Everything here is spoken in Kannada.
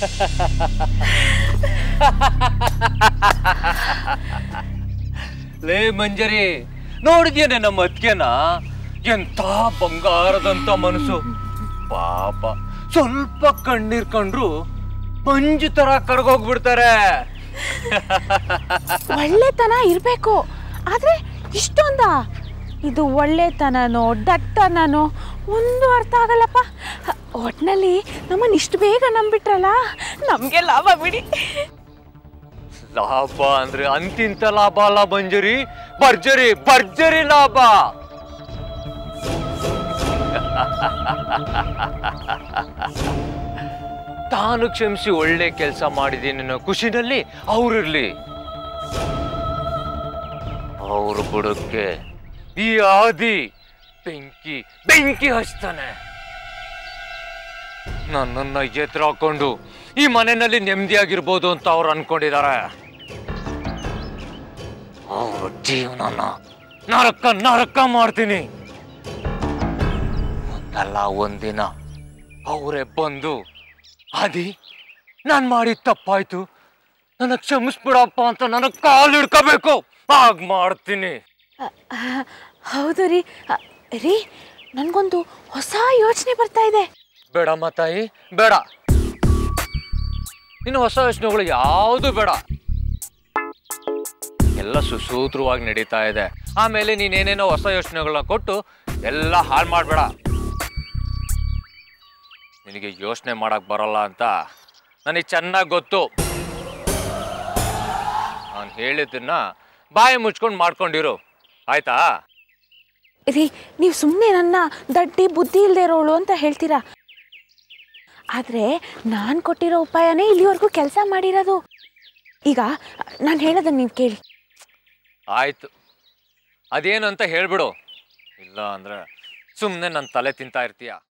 ಲೇ ಮಂಜರಿ ನೋಡಿದ್ಯೇನೆ ನಮ್ಮ ಅತ್ಗೆನ ಎಂಥ ಬಂಗಾರದಂತ ಮನಸ್ಸು ಪಾಪ ಸ್ವಲ್ಪ ಕಣ್ಣೀರ್ ಕಂಡ್ರು ಮಂಜು ತರ ಕರ್ಗೋಗ್ಬಿಡ್ತಾರೆ ಒಳ್ಳೆತನ ಇರಬೇಕು ಆದ್ರೆ ಇಷ್ಟೊಂದ ಇದು ಒಳ್ಳೆತನನೋ ದಟ್ಟನನೋ ಒಂದು ಅರ್ಥ ಆಗಲ್ಲಪ್ಪ ಒಟ್ನಲ್ಲಿ ನಮ್ಮನ್ನ ಇಷ್ಟು ಬೇಗ ನಂಬಿಟ್ರಲ್ಲ ನಮಗೆ ಲಾಭ ಬಿಡಿ ಲಾಭ ಅಂದ್ರೆ ಅಂತಿಂತ ಲಾಭ ಅಲ್ಲ ಮಂಜರಿ ಭರ್ಜರಿ ಭರ್ಜರಿ ಲಾಭ ತಾನು ಕ್ಷಮಿಸಿ ಒಳ್ಳೆ ಕೆಲಸ ಮಾಡಿದ್ದೀನಿ ಅನ್ನೋ ಖುಷಿನಲ್ಲಿ ಅವ್ರಿರ್ಲಿ ಅವ್ರು ಬುಡಕ್ಕೆ ಈ ಆದಿ ಬೆಂಕಿ ಬೆಂಕಿ ಹಚ್ತಾನೆ ನನ್ನನ್ನ ಎತ್ತರ ಹಾಕೊಂಡು ಈ ಮನೆಯಲ್ಲಿ ನೆಮ್ಮದಿಯಾಗಿರ್ಬೋದು ಅಂತ ಅವ್ರು ಅನ್ಕೊಂಡಿದ್ದಾರೆ ಅವ್ರ ಜೀವನನ ನರಕ ನರಕ ಮಾಡ್ತೀನಿ ಒಂದಲ್ಲ ಒಂದಿನ ಅವರೇ ಬಂದು ಅದಿ ನಾನು ಮಾಡಿದ ತಪ್ಪಾಯ್ತು ನನಗೆ ಕ್ಷಮಿಸ್ಬಿಡಪ್ಪ ಅಂತ ನನಗೆ ಕಾಲು ಹಿಡ್ಕೋಬೇಕು ಹಾಗ್ ಮಾಡ್ತೀನಿ ಹೌದು ರೀ ಅ, ರೀ ನನಗೊಂದು ಹೊಸ ಯೋಚನೆ ಬರ್ತಾ ಇದೆ ಬೇಡಮ್ಮ ತಾಯಿ ಬೇಡ ಇನ್ನು ಹೊಸ ಯೋಚನೆಗಳು ಯಾವುದು ಬೇಡ ಎಲ್ಲ ಸುಸೂತ್ರವಾಗಿ ನಡೀತಾ ಇದೆ ಆಮೇಲೆ ನೀನೇನೇನೋ ಹೊಸ ಯೋಚನೆಗಳನ್ನ ಕೊಟ್ಟು ಎಲ್ಲ ಹಾಳು ಮಾಡಬೇಡ ನಿನಗೆ ಯೋಚನೆ ಮಾಡಕ್ ಬರಲ್ಲ ಅಂತ ನನಗೆ ಚೆನ್ನಾಗಿ ಗೊತ್ತು ನಾನು ಹೇಳಿದ್ದನ್ನ ಬಾಯಿ ಮುಚ್ಕೊಂಡು ಮಾಡ್ಕೊಂಡಿರು ಆಯ್ತಾ ರೀ ನೀವು ಸುಮ್ಮನೆ ನನ್ನ ದಡ್ಡಿ ಬುದ್ಧಿ ಇಲ್ಲದೆ ಇರೋಳು ಅಂತ ಹೇಳ್ತೀರಾ ಆದರೆ ನಾನು ಕೊಟ್ಟಿರೋ ಉಪಾಯನೇ ಇಲ್ಲಿವರೆಗೂ ಕೆಲಸ ಮಾಡಿರೋದು ಈಗ ನಾನು ಹೇಳೋದನ್ನ ನೀವು ಕೇಳಿ ಆಯ್ತು ಅದೇನು ಅಂತ ಹೇಳ್ಬಿಡು ಇಲ್ಲ ಅಂದ್ರೆ ಸುಮ್ಮನೆ ನನ್ನ ತಲೆ ತಿಂತಾ ಇರ್ತೀಯ